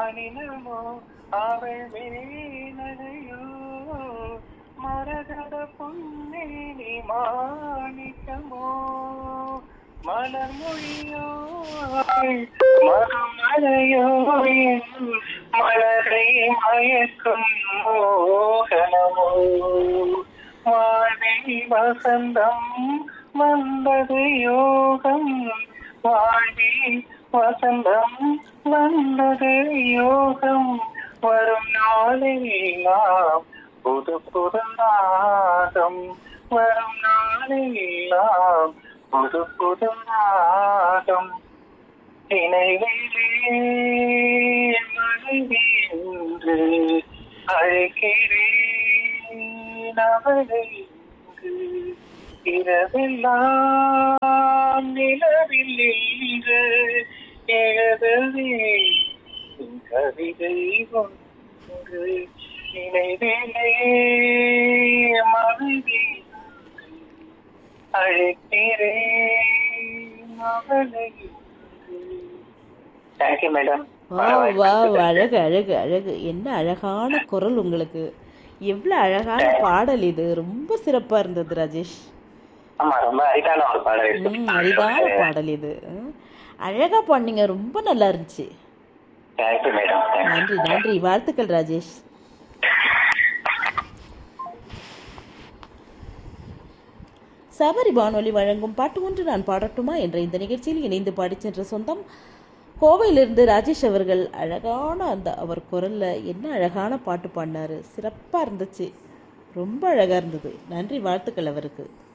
ஆனினமோ அவள் வேலையோ மரகத பொன்னேனி மாணிக்கமோ மலர் மொழியோ மறுமலையோ என் மலரை மயக்கும் மோகனமோ வாழ்வில் வசந்தம் வந்தது யோகம் வாழ்வில் வசந்தம் வந்தது யோகம் வரும் நாளெல்லாம் புது புதுநாதம் வரும் நாளெல்லாம் புது புதுநாதம் நினைவிலே மனைவி என்று அழைக்கிறேன் அவளை இங்கு. இரவெல்லாம் நிலவில் இன்று எழுதவே என் கவிதை ஒன்று நினைவிலே மனைவி என்று அழைக்கிறேன் அவளை தேங்க்யூ மேடம் வா வா அழகு அழகு அழகு என்ன அழகான குரல் உங்களுக்கு எவ்வளவு அழகான பாடல் இது ரொம்ப சிறப்பா இருந்தது ராஜேஷ் ஆமா ரொம்ப அரிதான ஒரு பாடல் ம் அரிதான பாடல் இது ம். அழகா பாடினீங்க ரொம்ப நல்லா இருந்துச்சு தேங்க்யூ மேடம் நன்றி நன்றி வாழ்த்துக்கள் ராஜேஷ் சபரி வானொலி வழங்கும் பாட்டு ஒன்று நான் பாடட்டுமா என்ற இந்த நிகழ்ச்சியில் இணைந்து பாடிச் சென்ற சொந்தம் கோவையிலிருந்து ராஜேஷ் அவர்கள் அழகான அந்த அவர் குரல்ல என்ன அழகான பாட்டு பாடினாரு சிறப்பாக இருந்துச்சு ரொம்ப அழகாக இருந்தது நன்றி வாழ்த்துக்கள் அவருக்கு